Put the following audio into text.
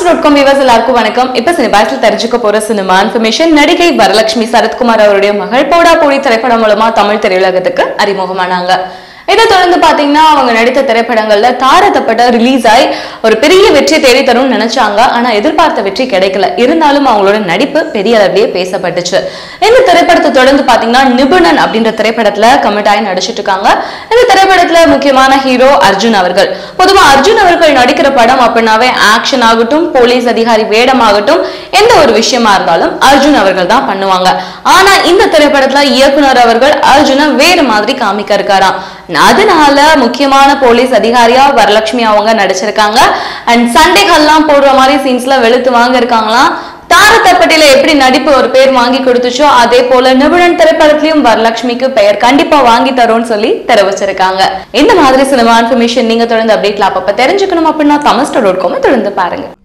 dot com viewers எல்லாருக்கும் வணக்கம் இப்ப சினிபாஸ்ல தெரிஞ்சுக்க போற சினிமா இன்ஃபர்மேஷன் நடிகை வரலட்சுமி சரத்குமார் அவருடைய மகள் போடா போடி திரைப்படம் மூலமா தமிழ் திரையுலகத்துக்கு அறிமுகமானாங்க இதை தொடர்ந்து பாத்தீங்கன்னா அவங்க நடித்த திரைப்படங்கள்ல தாரத்தப்பட்ட ரிலீஸ் ஆகி ஒரு பெரிய வெற்றி தேடி தரும்னு நினைச்சாங்க ஆனா எதிர்பார்த்த வெற்றி கிடைக்கல இருந்தாலும் அவங்களோட நடிப்பு பெரிய அளவிலேயே பேசப்பட்டுச்சு இந்த திரைப்படத்தை தொடர்ந்து பாத்தீங்கன்னா நிபுணன் அப்படின்ற திரைப்படத்துல கமிட் ஆகி நடிச்சிட்டு இருக்காங்க இந்த திரைப்படத்துல முக்கியமான ஹீரோ அர்ஜுன் அவர்கள் பொதுவா அர்ஜுன் அவர்கள் நடிக்கிற படம் அப்படின்னாவே ஆக்ஷன் ஆகட்டும் போலீஸ் அதிகாரி வேடமாகட்டும் எந்த ஒரு விஷயமா இருந்தாலும் அர்ஜுன் அவர்கள் தான் பண்ணுவாங்க ஆனா இந்த திரைப்படத்துல இயக்குனர் அவர்கள் அர்ஜுனை வேறு மாதிரி காமிக்க இருக்காராம் அதனால முக்கியமான போலீஸ் அதிகாரியா வரலட்சுமி அவங்க நடிச்சிருக்காங்க அண்ட் சண்டைகள்லாம் போடுற மாதிரி சீன்ஸ்ல வெளுத்து வாங்க இருக்காங்களாம் தாரத்தப்பட்டியில எப்படி நடிப்பு ஒரு பேர் வாங்கி கொடுத்துச்சோ அதே போல நிபுணன் திரைப்படத்திலயும் வரலட்சுமிக்கு பெயர் கண்டிப்பா வாங்கி தரும்னு சொல்லி தெரிவிச்சிருக்காங்க இந்த மாதிரி சினிமா இன்ஃபர்மேஷன் நீங்க தொடர்ந்து அப்டேட்ல அப்பப்ப தெரிஞ்சுக்கணும் அப்படின்னா தமிழ்ஸ்டர் டாட் காம் தொடர்ந்து பாருங்க